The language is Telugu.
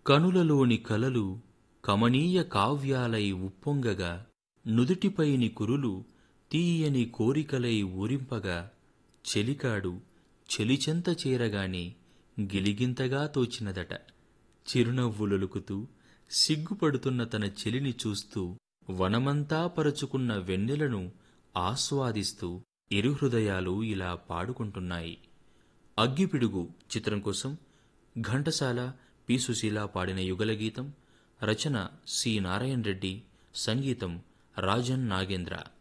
కనులలోని కలలు కమనీయ కావ్యాలై ఉప్పొంగగా నుదుటిపైని కురులు తీయని కోరికలై ఊరింపగా చెలికాడు చెలిచెంత చేరగానే గిలిగింతగా తోచినదట చిరునవ్వులొలుకుతూ సిగ్గుపడుతున్న తన చెలిని చూస్తూ వనమంతా పరుచుకున్న వెన్నెలను ఆస్వాదిస్తూ ఇరు హృదయాలు ఇలా పాడుకుంటున్నాయి అగ్గిపిడుగు చిత్రం కోసం ఘంటసాల పి సుశీల పాడిన యుగలగీతం రచన సి నారాయణ రెడ్డి సంగీతం రాజన్ నాగేంద్ర